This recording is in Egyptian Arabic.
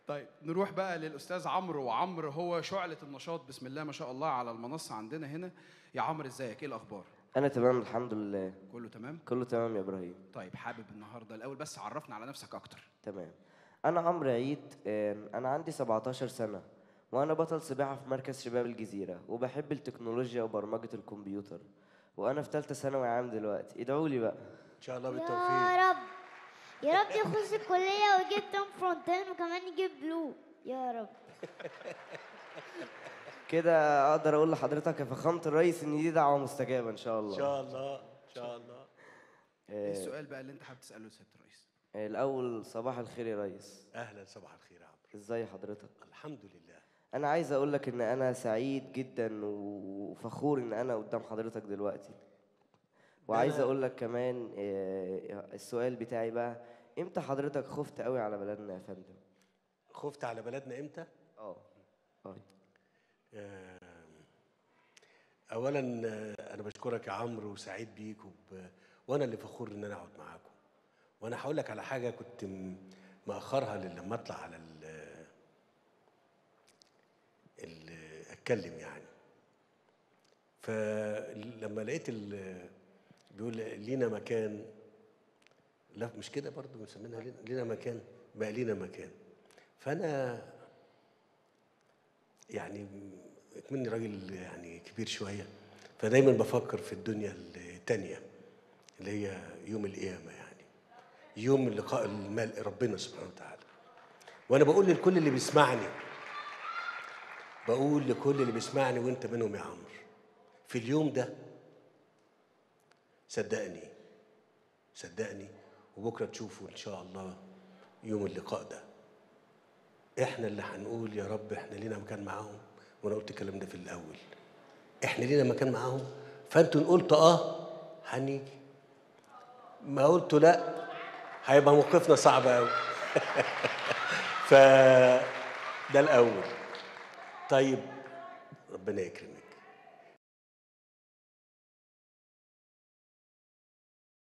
طيب نروح بقى للاستاذ عمرو وعمرو هو شعله النشاط بسم الله ما شاء الله على المنصه عندنا هنا يا عمرو ازيك ايه الاخبار انا تمام الحمد لله كله تمام كله تمام يا ابراهيم طيب حابب النهارده الاول بس عرفنا على نفسك اكتر تمام انا عمرو عيد آم، انا عندي 17 سنه وانا بطل سباحه في مركز شباب الجزيره وبحب التكنولوجيا وبرمجه الكمبيوتر وانا في ثالثه ثانوي عام دلوقتي ادعوا لي بقى ان شاء الله بالتوفيق يا رب يا رب يخش الكلية ويجيب توم فرونتين وكمان يجيب بلو يا رب كده اقدر اقول لحضرتك يا فخامه الرئيس ان دي دعوه مستجابه ان شاء ان الله شاء الله ان شاء الله ايه آه، السؤال بقى اللي انت حابب تساله لسياده الرئيس الاول صباح الخير يا ريس اهلا صباح الخير يا عمرو ازاي حضرتك الحمد لله انا عايز اقول لك ان انا سعيد جدا وفخور ان انا قدام حضرتك دلوقتي وعايز أنا- اقول لك كمان آه، السؤال بتاعي بقى امتى حضرتك خفت قوي على بلدنا يا فندم خفت على بلدنا امتى اه اه آم، اولا آه، انا بشكرك يا عمرو وسعيد بيك وب... وانا اللي فخور ان انا اقعد معاكم وانا هقول لك على حاجه كنت م- مأخرها لما اطلع على ال... ال... اتكلم يعني فلما لقيت ال... بيقول لينا مكان لا مش كده برضو مسمينها لينا, لينا مكان بقى لينا مكان فانا يعني مني راجل يعني كبير شويه فدايما بفكر في الدنيا التانية اللي هي يوم القيامه يعني يوم لقاء الملء ربنا سبحانه وتعالى وانا بقول لكل اللي بيسمعني بقول لكل اللي بيسمعني وانت منهم يا عمرو في اليوم ده صدقني صدقني وبكره تشوفوا ان شاء الله يوم اللقاء ده احنا اللي هنقول يا رب احنا لينا مكان معاهم وانا قلت الكلام ده في الاول احنا لينا مكان معاهم فانتوا إن قلتوا اه هنيجي ما قلتوا لا هيبقى موقفنا صعب قوي ف ده الاول طيب ربنا يكرمك